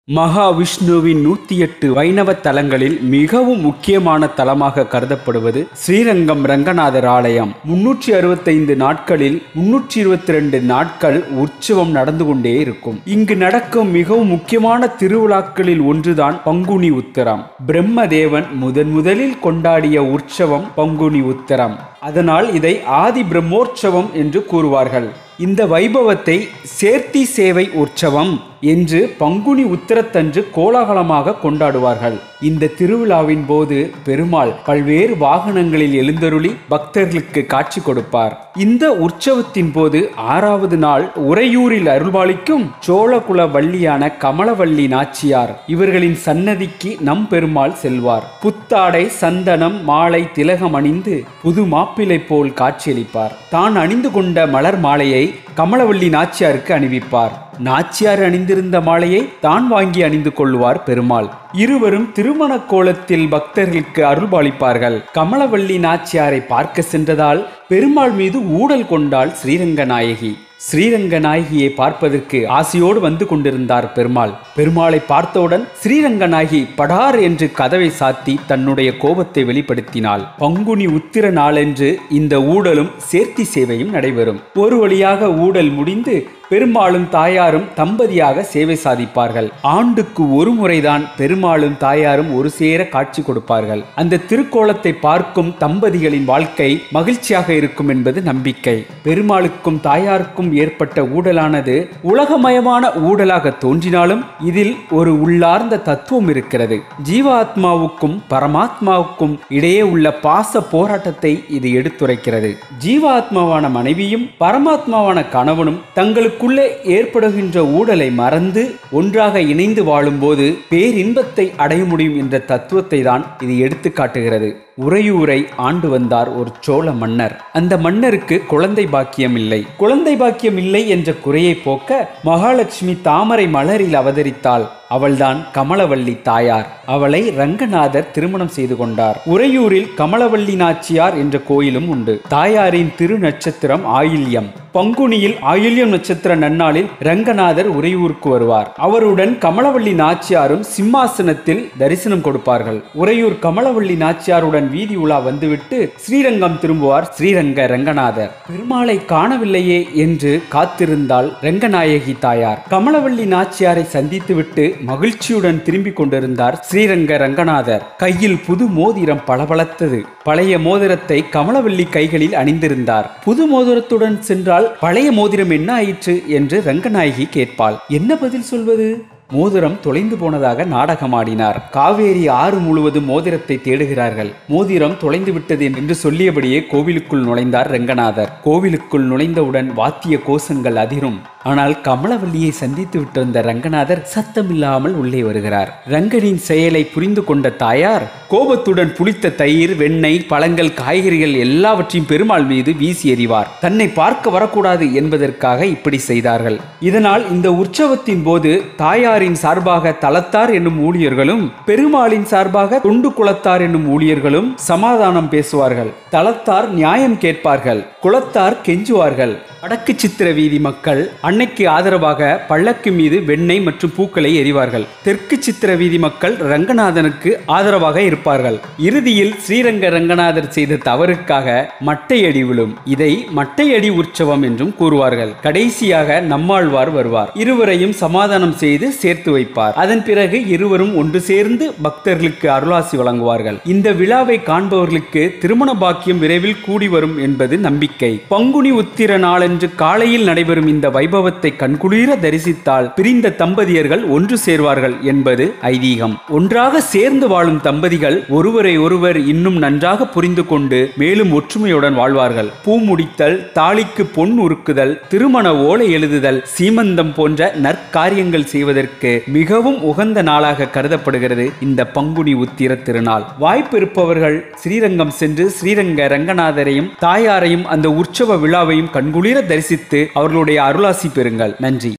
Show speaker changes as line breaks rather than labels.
மகாவிஷ்ணுவின் நூத்தி எட்டு வைணவ தலங்களில் மிகவும் முக்கியமான தலமாக கருதப்படுவது ஸ்ரீரங்கம் ரங்கநாதர் ஆலயம் முன்னூற்றி அறுபத்தைந்து நாட்களில் முன்னூற்றி இருபத்தி ரெண்டு நாட்கள் உற்சவம் நடந்து கொண்டே இருக்கும் இங்கு நடக்கும் மிகவும் முக்கியமான திருவிழாக்களில் ஒன்றுதான் பங்குனி உத்திரம் பிரம்மதேவன் முதன் முதலில் கொண்டாடிய உற்சவம் பங்குனி உத்திரம் அதனால் இதை ஆதி பிரம்மோற்சவம் என்று கூறுவார்கள் இந்த வைபவத்தை சேர்த்தி சேவை உற்சவம் என்று பங்குனி உத்திரத்தன்று கோலாகலமாக கொண்டாடுவார்கள் இந்த திருவிழாவின் போது பெருமாள் பல்வேறு வாகனங்களில் எழுந்தருளி பக்தர்களுக்கு காட்சி கொடுப்பார் இந்த உற்சவத்தின் போது ஆறாவது நாள் உறையூரில் அருள்பாலிக்கும் சோழகுல வள்ளியான கமலவள்ளி நாச்சியார் இவர்களின் சன்னதிக்கு நம் பெருமாள் செல்வார் புத்தாடை சந்தனம் மாலை திலகம் அணிந்து புது மாப்பிள்ளை போல் காட்சியளிப்பார் தான் அணிந்து கொண்ட மலர் மாலையை கமலவள்ளி நாச்சியாருக்கு அணிவிப்பார் நாச்சியார் அணிந்திருந்த மாலையை தான் வாங்கி அணிந்து கொள்வார் பெருமாள் இருவரும் திருமண கோலத்தில் பக்தர்களுக்கு அருள்பாலிப்பார்கள் கமலவள்ளி நாச்சியாரை பார்க்க சென்றதால் பெருமாள் மீது ஊடல் கொண்டாள் ஸ்ரீரங்க நாயகி ஸ்ரீரங்க நாயகியை பார்ப்பதற்கு ஆசையோடு வந்து கொண்டிருந்தார் பெருமாள் பெருமாளை பார்த்தவுடன் ஸ்ரீரங்க நாயகி படார் என்று கதவை சாத்தி தன்னுடைய கோபத்தை வெளிப்படுத்தினாள் பங்குனி உத்திர நாளன்று இந்த ஊடலும் சேர்த்தி சேவையும் நடைபெறும் ஒரு வழியாக ஊடல் முடிந்து பெருமாளும் தாயாரும் தம்பதியாக சேவை சாதிப்பார்கள் ஆண்டுக்கு ஒரு முறைதான் பெருமாளும் தாயாரும் ஒரு சேர காட்சி கொடுப்பார்கள் அந்த திருக்கோலத்தை பார்க்கும் தம்பதிகளின் வாழ்க்கை மகிழ்ச்சியாக இருக்கும் என்பது நம்பிக்கை பெருமாளுக்கும் தாயாருக்கும் ஏற்பட்ட ஊடலானது உலகமயமான ஊடலாக தோன்றினாலும் இதில் ஒரு உள்ளார்ந்த தத்துவம் இருக்கிறது ஜீவாத்மாவுக்கும் பரமாத்மாவுக்கும் இடையே உள்ள பாச போராட்டத்தை இது எடுத்துரைக்கிறது ஜீவாத்மாவான மனைவியும் பரமாத்மாவான கணவனும் தங்களுக்குள்ளே ஏற்படுகின்ற ஊடலை மறந்து ஒன்றாக இணைந்து வாழும்போது பேரின்பத்தை அடைய முடியும் என்ற தத்துவத்தை தான் இது எடுத்து காட்டுகிறது உறையூரை ஆண்டு வந்தார் ஒரு சோழ மன்னர் அந்த மன்னருக்கு குழந்தை பாக்கியம் இல்லை குழந்தை பாக்கியம் இல்லை என்ற குறையை போக்க மகாலட்சுமி தாமரை மலரில் அவதரித்தாள் அவள்தான் கமலவள்ளி தாயார் அவளை ரங்கநாதர் திருமணம் செய்து கொண்டார் உறையூரில் கமலவள்ளி நாச்சியார் என்ற கோயிலும் உண்டு தாயாரின் திரு நட்சத்திரம் ஆயில்யம் பங்குனியில் ஆயில்யம் நட்சத்திர நன்னாளில் ரங்கநாதர் உறையூருக்கு வருவார் அவருடன் கமலவள்ளி நாச்சியாரும் சிம்மாசனத்தில் தரிசனம் கொடுப்பார்கள் உறையூர் கமலவள்ளி நாச்சியாருடன் வீதி உலா வந்துவிட்டு ஸ்ரீரங்கம் திரும்புவார் ஸ்ரீரங்க ரங்கநாதர் பெருமாளை காணவில்லையே என்று காத்திருந்தாள் ரங்கநாயகி தாயார் கமலவள்ளி நாச்சியாரை சந்தித்துவிட்டு மகிழ்ச்சியுடன் திரும்பிக் கொண்டிருந்தார் ஸ்ரீரங்க ரங்கநாதர் கையில் புது மோதிரம் பளபளத்தது பழைய மோதிரத்தை கமலவள்ளி கைகளில் அணிந்திருந்தார் புது மோதிரத்துடன் சென்றால் பழைய மோதிரம் என்ன ஆயிற்று என்று ரங்கநாயகி கேட்பாள் என்ன பதில் சொல்வது மோதிரம் தொலைந்து போனதாக நாடகமாடினார் காவேரி ஆறு முழுவதும் மோதிரத்தை தேடுகிறார்கள் மோதிரம் தொலைந்து விட்டது என்று சொல்லியபடியே கோவிலுக்குள் நுழைந்தார் ரங்கநாதர் கோவிலுக்குள் நுழைந்தவுடன் வாத்திய கோஷங்கள் அதிரும் ஆனால் கமலவல்லியை சந்தித்து விட்டிருந்த ரங்கநாதர் சத்தமில்லாமல் உள்ளே வருகிறார் ரங்கனின் செயலை புரிந்து கொண்ட தாயார் கோபத்துடன் புளித்த தயிர் வெண்ணெய் பழங்கள் காய்கறிகள் எல்லாவற்றையும் பெருமாள் மீது வீசி எறிவார் தன்னை பார்க்க வரக்கூடாது என்பதற்காக இப்படி செய்தார்கள் இதனால் இந்த உற்சவத்தின் போது தாயாரின் சார்பாக தலத்தார் என்னும் ஊழியர்களும் பெருமாளின் சார்பாக தொண்டு குலத்தார் என்னும் ஊழியர்களும் சமாதானம் பேசுவார்கள் தலத்தார் நியாயம் கேட்பார்கள் குலத்தார் கெஞ்சுவார்கள் வடக்கு சித்திர வீதி மக்கள் அன்னைக்கு ஆதரவாக பல்லக்கு மீது வெண்ணெய் மற்றும் பூக்களை எறிவார்கள் தெற்கு சித்திர வீதி மக்கள் ரங்கநாதனுக்கு ஆதரவாக இருப்பார்கள் இறுதியில் ஸ்ரீரங்க ரங்கநாதர் செய்த தவறுக்காக மட்டையடி விழும் இதை மட்டையடி உற்சவம் என்றும் கூறுவார்கள் கடைசியாக நம்மாழ்வார் வருவார் இருவரையும் சமாதானம் செய்து சேர்த்து வைப்பார் அதன் பிறகு இருவரும் ஒன்று சேர்ந்து பக்தர்களுக்கு அருளாசி வழங்குவார்கள் இந்த விழாவை காண்பவர்களுக்கு திருமண பாக்கியம் விரைவில் கூடி வரும் என்பது நம்பிக்கை பங்குனி உத்திர நாளன்று காலையில் நடைபெறும் இந்த வைபவத்தை கண்குளிர தரிசித்தால் பிரிந்த தம்பதியர்கள் ஒன்று சேர்வார்கள் என்பது ஐதீகம் ஒன்றாக சேர்ந்து வாழும் தம்பதிகள் ஒருவரை ஒருவர் இன்னும் நன்றாக புரிந்து கொண்டு மேலும் ஒற்றுமையுடன் வாழ்வார்கள் பூ முடித்தல் தாலிக்கு பொன் உருக்குதல் திருமண ஓலை எழுதுதல் சீமந்தம் போன்ற நற்காரியங்கள் செய்வதற்கு மிகவும் உகந்த நாளாக கருதப்படுகிறது இந்த பங்குனி உத்திர திருநாள் வாய்ப்பு இருப்பவர்கள் ஸ்ரீரங்கம் சென்று ஸ்ரீரங்க ரங்கநாதரையும் தாயாரையும் அந்த உற்சவ விழாவையும் கண்குளிர தரிசித்து அவர்களுடைய அருளாசி பெறுங்கள் நன்றி